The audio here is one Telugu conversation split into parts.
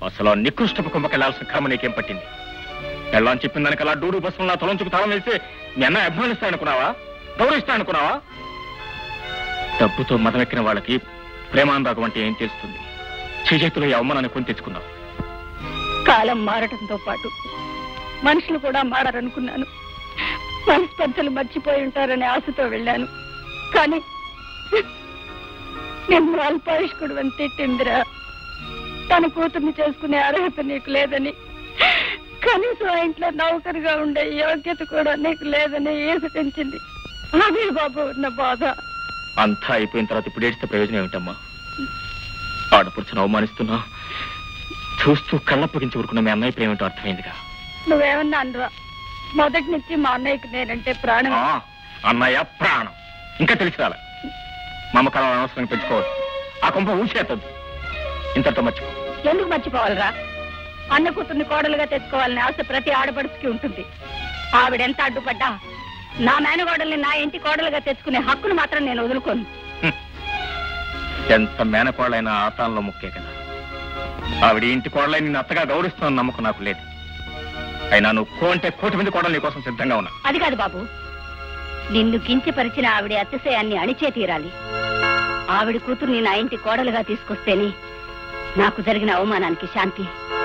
అసలు ఆ నికృష్టపు కుంభకెళ్లాల్సిన కర్మ నీకేం పట్టింది పెళ్ళాని చెప్పిన దానికి అలా డూడు బస్సులు నా తలంచుకు తాళం వేస్తే మీ అన్న అభిమానిస్తాడనుకున్నావా గౌరవిస్తాడనుకున్నావా డబ్బుతో మదమెక్కిన వాళ్ళకి ప్రేమానురాగం అంటే ఏం తెలుస్తుంది చేతులో ఈ అవమానాన్ని కొని తెచ్చుకున్నావు కాలం మారటంతో పాటు మనుషులు కూడా మారారనుకున్నాను మనస్పర్ధలు మర్చిపోయి ఉంటారనే ఆశతో వెళ్ళాను కానీ నిన్ను అల్పాయుష్కుడు అని తిట్టిందిరా తన కూతుర్ని చేసుకునే అర్హత నీకు లేదని కనీసం ఆ ఇంట్లో నౌకరుగా ఉండే యోగ్యత కూడా నీకు లేదని ఈసటించింది అదే బాబు ఉన్న బాధ అంతా అయిపోయిన తర్వాత ఇప్పుడు ఏడిస్తే ప్రయోజనం ఏమిటమ్మా ఆడపడుచును అవమానిస్తున్నా చూస్తూ కళ్ళప్పగించి ఊరుకున్న మీ అన్నయ్య ప్రేమేంటో అర్థమైందిగా నువ్వేమన్నా అనరా మొదటి నుంచి మా అన్నయ్యకి నేనంటే ప్రాణం ఆ, అన్నయ్య ప్రాణం ఇంకా తెలిసి రాలే మమకాలం అనవసరంగా పెంచుకోవద్దు ఆ కొంప ఊసేతద్దు ఇంతటితో మర్చిపో ఎందుకు మర్చిపోవాలరా అన్న కూతుర్ని కోడలుగా తెచ్చుకోవాలని ఆశ ప్రతి ఆడపడుచుకి ఉంటుంది ఆవిడెంత అడ్డుపడ్డా నా మేనగోడల్ని నా ఇంటి కోడలుగా తెచ్చుకునే హక్కును మాత్రం నేను వదులుకోను ఎంత మేనకోళ్ళైనా ఆతాంలో ముక్కే కదా ఆవిడ ఇంటి కోడలై నిన్ను అత్తగా గౌరవిస్తున్న నమ్మకం నాకు లేదు అయినా నువ్వు కో అంటే కోటి మంది కోడలు నీ కోసం సిద్ధంగా ఉన్నా అది కాదు బాబు నిన్ను కించపరిచిన ఆవిడ అతిశయాన్ని అణిచే తీరాలి ఆవిడ కూతుర్ని నా ఇంటి కోడలుగా తీసుకొస్తేనే నాకు జరిగిన అవమానానికి శాంతి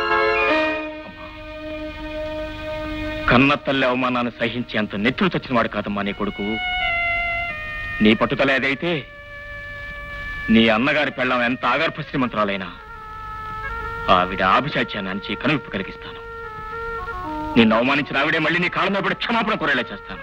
కన్న తల్లి అవమానాన్ని సహించేంత నెత్తులు చచ్చిన వాడు కాదమ్మా నీ కొడుకు నీ పట్టుదల ఏదైతే నీ అన్నగారి పెళ్ళం ఎంత ఆగర్భ శ్రీమంతురాలైనా ఆవిడ ఆభిచాత్యాన్ని అంచి కనువిప్పు కలిగిస్తాను నిన్ను అవమానించిన ఆవిడే మళ్ళీ నీ కాళ్ళ మీద పడి క్షమాపణ కోరేలా చేస్తాను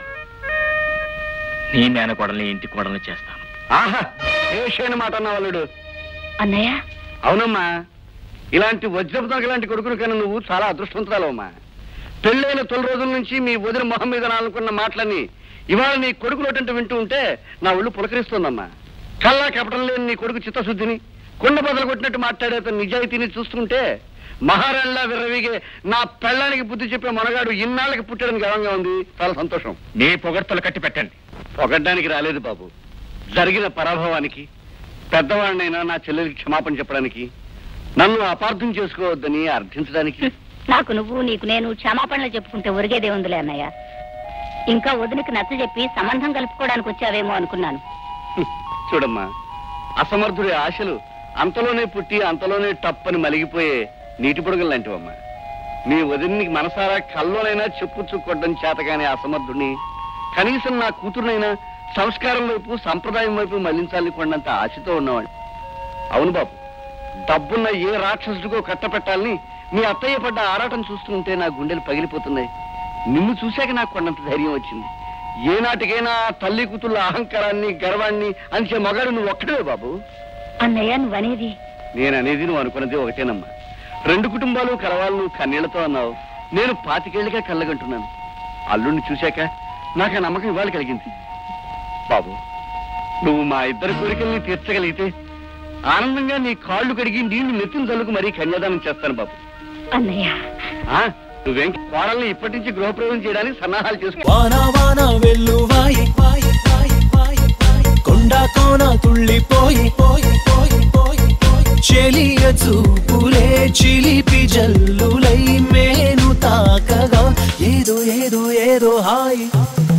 నీ మేనకోడల్ని ఇంటి కోడల్ని చేస్తాను ఆహా ఏషేని మాట అన్న వాళ్ళుడు అన్నయ్య అవునమ్మా ఇలాంటి వజ్రపుతం ఇలాంటి కొడుకును కన్నా నువ్వు చాలా అదృష్టవంతురాలమ్మా పెళ్ళైన తొలి రోజుల నుంచి మీ వదిన మొహం మీద అనుకున్న మాటలని ఇవాళ నీ కొడుకు లోటంటూ వింటూ ఉంటే నా ఒళ్ళు పులకరిస్తోందమ్మా కల్లా కపటం లేని నీ కొడుకు చిత్తశుద్ధిని కొండ బదులు కొట్టినట్టు మాట్లాడే అతని నిజాయితీని చూస్తుంటే మహారాణిలా విర్రవీగే నా పెళ్ళానికి బుద్ధి చెప్పే మనగాడు ఇన్నాళ్ళకి పుట్టడానికి గర్వంగా ఉంది చాలా సంతోషం నీ పొగడ్తలు కట్టి పెట్టండి పొగడ్డానికి రాలేదు బాబు జరిగిన పరాభవానికి పెద్దవాడినైనా నా చెల్లెలికి క్షమాపణ చెప్పడానికి నన్ను అపార్థం చేసుకోవద్దని అర్థించడానికి నాకు నువ్వు నీకు నేను క్షమాపణలు చెప్పుకుంటే ఒరిగేదే ఉందిలే అన్నయ్య ఇంకా వదినకి నచ్చ చెప్పి సంబంధం కలుపుకోవడానికి వచ్చావేమో అనుకున్నాను హ్మ్. చూడమ్మా అసమర్థుడి ఆశలు అంతలోనే పుట్టి అంతలోనే టప్పని మలిగిపోయే నీటి పొడుగులు లాంటివమ్మా మీ వదిన్ని మనసారా కల్లోనైనా చెప్పు చుక్కొట్టడం చేతగానే అసమర్థుడిని కనీసం నా కూతురునైనా సంస్కారం వైపు సంప్రదాయం వైపు మళ్లించాలని కొన్నంత ఆశతో ఉన్నవాడు అవును బాబు డబ్బున్న ఏ రాక్షసుడికో కట్టపెట్టాలని మీ అత్తయ్య పడ్డ ఆరాటం చూస్తుంటే నా గుండెలు పగిలిపోతున్నాయి నిన్ను చూశాక నాకు కొన్నంత ధైర్యం వచ్చింది ఏనాటికైనా ఆ తల్లి కూతుళ్ళ అహంకారాన్ని గర్వాన్ని అంచే మగాడు నువ్వు ఒక్కడే బాబు అన్నయ్య నువ్వనేది నేను అనేది నువ్వు అనుకున్నది ఒకటేనమ్మా రెండు కుటుంబాలు కలవాలి నువ్వు కన్నీళ్లతో అన్నావు నేను పాతికేళ్లుగా కళ్ళగంటున్నాను అల్లుడిని చూశాక నాకు ఆ నమ్మకం ఇవ్వాలి కలిగింది బాబు నువ్వు మా ఇద్దరి కోరికల్ని తీర్చగలిగితే ఆనందంగా నీ కాళ్ళు కడిగి నీళ్లు నెత్తిన తల్లుకు మరీ కన్యాదానం చేస్తాను బాబు అన్నయ్య ఆ నువ్వేం కోడల్ని ఇప్పటి నుంచి గృహప్రవేశం చేయడానికి సన్నాహాలు చేసుకో వాన వాన వెల్లువాయి వాయి, వాయి, వాయి, వాయి. కొండ కోన తుళ్ళిపోయి పోయి పోయి పోయి పోయి. చెలియ చూపులే చిలిపి జల్లులై మేను తాకగా ఏదో ఏదో ఏదో హాయి